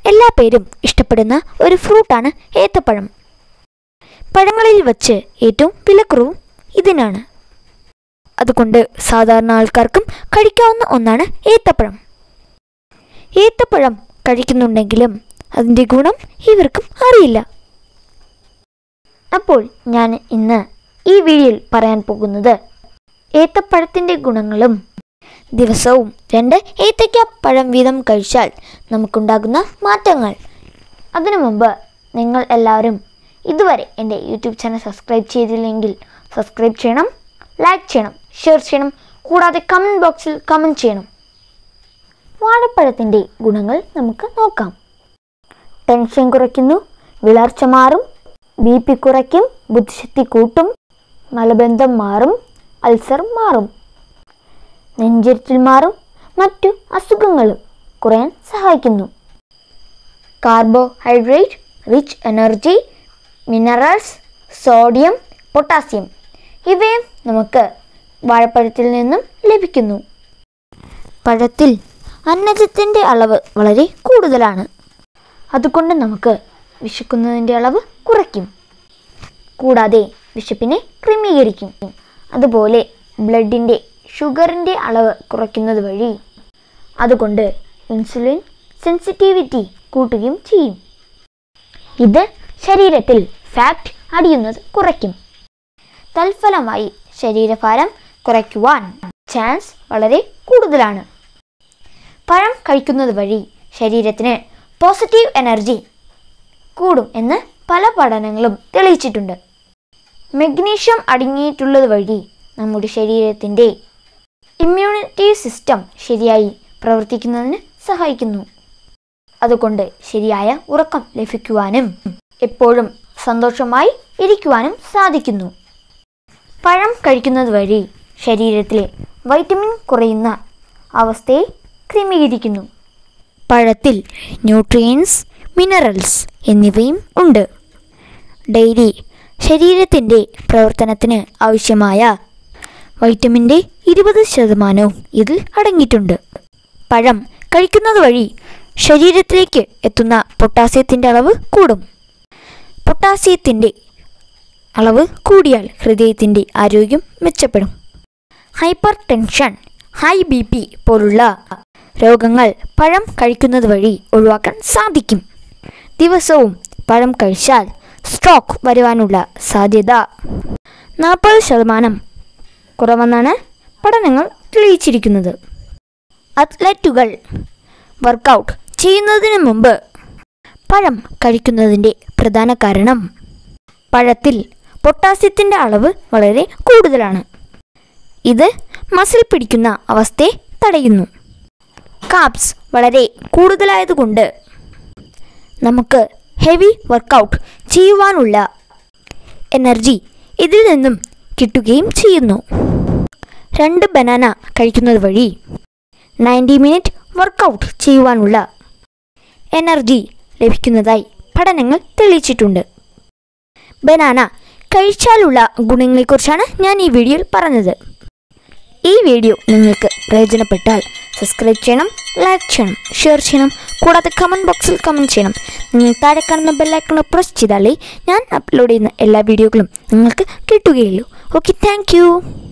എല്ലാ പേരും ഇഷ്ടപ്പെടുന്ന ഒരു ഫ്രൂട്ടാണ് ഏത്തപ്പഴം പഴങ്ങളിൽ വച്ച് ഏറ്റവും വിലക്കുറവും ഇതിനാണ് അതുകൊണ്ട് സാധാരണ ആൾക്കാർക്കും കഴിക്കാവുന്ന ഒന്നാണ് ഏത്തപ്പഴം ഏത്തപ്പഴം കഴിക്കുന്നുണ്ടെങ്കിലും അതിൻ്റെ ഗുണം ഇവർക്കും അറിയില്ല അപ്പോൾ ഞാൻ ഇന്ന് ഈ വീഡിയോയിൽ പറയാൻ പോകുന്നത് ഏത്തപ്പഴത്തിൻ്റെ ഗുണങ്ങളും ദിവസവും രണ്ട് ഏത്തയ്ക്ക പഴം വീതം കഴിച്ചാൽ നമുക്കുണ്ടാകുന്ന മാറ്റങ്ങൾ അതിനു മുമ്പ് നിങ്ങൾ എല്ലാവരും ഇതുവരെ എൻ്റെ യൂട്യൂബ് ചാനൽ സബ്സ്ക്രൈബ് ചെയ്തില്ലെങ്കിൽ സബ്സ്ക്രൈബ് ചെയ്യണം ലൈക്ക് ചെയ്യണം ഷെയർ ചെയ്യണം കൂടാതെ കമൻറ്റ് ബോക്സിൽ കമൻറ്റ് ചെയ്യണം വാഴപ്പഴത്തിൻ്റെ ഗുണങ്ങൾ നമുക്ക് നോക്കാം ടെൻഷൻ കുറയ്ക്കുന്നു വിളർച്ച മാറും ബി പി കുറയ്ക്കും ബുദ്ധിശക്തി കൂട്ടും മലബന്ധം മാറും അൾസർ മാറും നെഞ്ചിരിച്ചിൽ മാറും മറ്റു അസുഖങ്ങൾ കുറയാൻ സഹായിക്കുന്നു carbohydrate rich energy minerals sodium potassium ഇവയും നമുക്ക് വാഴപ്പഴത്തിൽ നിന്നും ലഭിക്കുന്നു പഴത്തിൽ അന്നജത്തിൻ്റെ അളവ് വളരെ കൂടുതലാണ് അതുകൊണ്ട് നമുക്ക് വിശക്കുന്നതിൻ്റെ അളവ് കുറയ്ക്കും കൂടാതെ വിശപ്പിനെ ക്രമീകരിക്കും അതുപോലെ ബ്ലഡിൻ്റെ ഷുഗറിൻ്റെ അളവ് കുറയ്ക്കുന്നത് വഴി അതുകൊണ്ട് ഇൻസുലിൻ സെൻസിറ്റിവിറ്റി കൂട്ടുകയും ചെയ്യും ഇത് ശരീരത്തിൽ ഫാറ്റ് അടിയുന്നത് കുറയ്ക്കും തൽഫലമായി ശരീരഭാരം കുറയ്ക്കുവാൻ ചാൻസ് വളരെ കൂടുതലാണ് പഴം കഴിക്കുന്നത് വഴി ശരീരത്തിന് പോസിറ്റീവ് എനർജി കൂടും എന്ന് പല പഠനങ്ങളും തെളിയിച്ചിട്ടുണ്ട് മെഗ്നീഷ്യം അടങ്ങിയിട്ടുള്ളത് വഴി നമ്മുടെ ശരീരത്തിൻ്റെ ഇമ്മ്യൂണിറ്റി സിസ്റ്റം ശരിയായി പ്രവർത്തിക്കുന്നതിന് സഹായിക്കുന്നു അതുകൊണ്ട് ശരിയായ ഉറക്കം ലഭിക്കുവാനും എപ്പോഴും സന്തോഷമായി ഇരിക്കുവാനും സാധിക്കുന്നു പഴം കഴിക്കുന്നത് വഴി ശരീരത്തിലെ വൈറ്റമിൻ കുറയുന്ന അവസ്ഥയെ ക്രമീകരിക്കുന്നു പഴത്തിൽ ന്യൂട്രിയൻസ് മിനറൽസ് എന്നിവയും ഉണ്ട് ഡെയിലി ശരീരത്തിൻ്റെ പ്രവർത്തനത്തിന് ആവശ്യമായ വൈറ്റമിൻ്റെ ഇരുപത് ശതമാനവും ഇതിൽ അടങ്ങിയിട്ടുണ്ട് പഴം കഴിക്കുന്നത് വഴി ശരീരത്തിലേക്ക് എത്തുന്ന പൊട്ടാസ്യത്തിൻ്റെ അളവ് കൂടും പൊട്ടാസ്യത്തിൻ്റെ അളവ് കൂടിയാൽ ഹൃദയത്തിൻ്റെ ആരോഗ്യം മെച്ചപ്പെടും hyper tension high B P പോലുള്ള രോഗങ്ങൾ പഴം കഴിക്കുന്നത് വഴി ഒഴിവാക്കാൻ സാധിക്കും ദിവസവും പഴം കഴിച്ചാൽ സ്ട്രോക്ക് വരുവാനുള്ള സാധ്യത നാൽപ്പത് ശതമാനം കുറവെന്നാണ് പഠനങ്ങൾ തെളിയിച്ചിരിക്കുന്നത് അത്ലറ്റുകൾ വർക്കൗട്ട് ചെയ്യുന്നതിന് മുമ്പ് പഴം കഴിക്കുന്നതിൻ്റെ പ്രധാന കാരണം പഴത്തിൽ പൊട്ടാസ്യത്തിൻ്റെ അളവ് വളരെ കൂടുതലാണ് ഇത് മസിൽ പിടിക്കുന്ന അവസ്ഥയെ തടയുന്നു കാപ്സ് വളരെ കൂടുതലായതുകൊണ്ട് നമുക്ക് ഹെവി വർക്കൗട്ട് ചെയ്യുവാനുള്ള എനർജി ഇതിൽ നിന്നും കിട്ടുകയും ചെയ്യുന്നു രണ്ട് ബനാന കഴിക്കുന്നത് വഴി നയൻറ്റി മിനിറ്റ് വർക്കൗട്ട് ചെയ്യുവാനുള്ള എനർജി ലഭിക്കുന്നതായി പഠനങ്ങൾ തെളിയിച്ചിട്ടുണ്ട് ബനാന കഴിച്ചാലുള്ള ഗുണങ്ങളെക്കുറിച്ചാണ് ഞാൻ ഈ വീഡിയോയിൽ പറഞ്ഞത് ഈ വീഡിയോ നിങ്ങൾക്ക് പ്രയോജനപ്പെട്ടാൽ സബ്സ്ക്രൈബ് ചെയ്യണം ലൈക്ക് ചെയ്യണം ഷെയർ ചെയ്യണം കൂടാതെ കമൻറ്റ് ബോക്സിൽ കമൻറ്റ് ചെയ്യണം നിങ്ങൾ താഴെ കാണുന്ന ബെല്ലൈക്കൺ പ്രസ് ചെയ്താലേ ഞാൻ അപ്ലോഡ് ചെയ്യുന്ന എല്ലാ വീഡിയോകളും നിങ്ങൾക്ക് കിട്ടുകയുള്ളൂ ഓക്കെ താങ്ക്